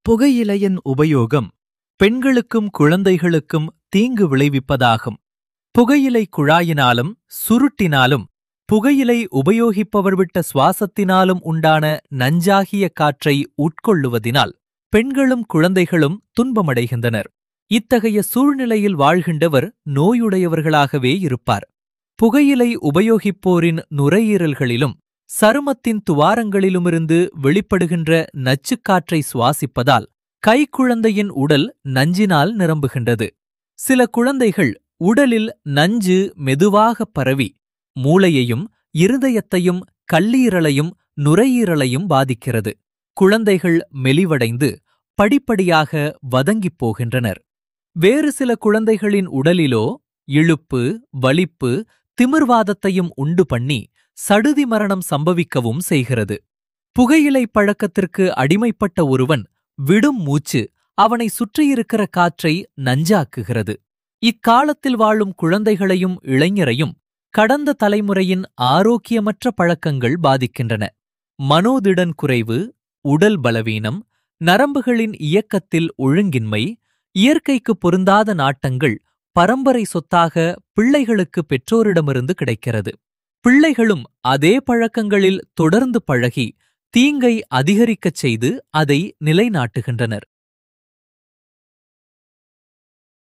புகையிலையின் உபயோகம் பெண்களுக்கும் குழந்தைகளுக்கும் தீங்கு விளைவிப்பதாகும் புகையிலை குழாயினாலும் சுருட்டினாலும் புகையிலை உபயோகிப்பவர் விட்ட சுவாசத்தினாலும் உண்டான நஞ்சாகிய காற்றை உட்கொள்ளுவதினால் பெண்களும் குழந்தைகளும் துன்பமடைகின்றனர் இத்தகைய சூழ்நிலையில் வாழ்கின்றவர் நோயுடையவர்களாகவே இருப்பார் புகையிலை உபயோகிப்போரின் நுரையீரல்களிலும் சருமத்தின் துவாரங்களிலுமிருந்து வெளிப்படுகின்ற நச்சுக்காற்றை சுவாசிப்பதால் கைக்குழந்தையின் உடல் நஞ்சினால் நிரம்புகின்றது சில குழந்தைகள் உடலில் நஞ்சு மெதுவாகப் பரவி மூளையையும் இருதயத்தையும் கல்லீரலையும் நுரையீரலையும் பாதிக்கிறது குழந்தைகள் மெலிவடைந்து படிப்படியாக வதங்கிப் போகின்றனர் வேறு சில குழந்தைகளின் உடலிலோ இழுப்பு வலிப்பு திமிர்வாதத்தையும் உண்டு பண்ணி சடுதி மரணம் சம்பவிக்கவும் செய்கிறது புகையிலை பழக்கத்திற்கு அடிமைப்பட்ட ஒருவன் விடும் மூச்சு அவனை சுற்றியிருக்கிற காற்றை நஞ்சாக்குகிறது இக்காலத்தில் வாழும் குழந்தைகளையும் இளைஞரையும் கடந்த தலைமுறையின் ஆரோக்கியமற்ற பழக்கங்கள் பாதிக்கின்றன மனோதிடன் குறைவு உடல் பலவீனம் நரம்புகளின் இயக்கத்தில் ஒழுங்கின்மை இயற்கைக்கு பொருந்தாத நாட்டங்கள் பரம்பரை சொத்தாக பிள்ளைகளுக்கு பெற்றோரிடமிருந்து கிடைக்கிறது பிள்ளைகளும் அதே பழக்கங்களில் தொடர்ந்து பழகி தீங்கை அதிகரிக்கச் செய்து அதை நிலைநாட்டுகின்றனர்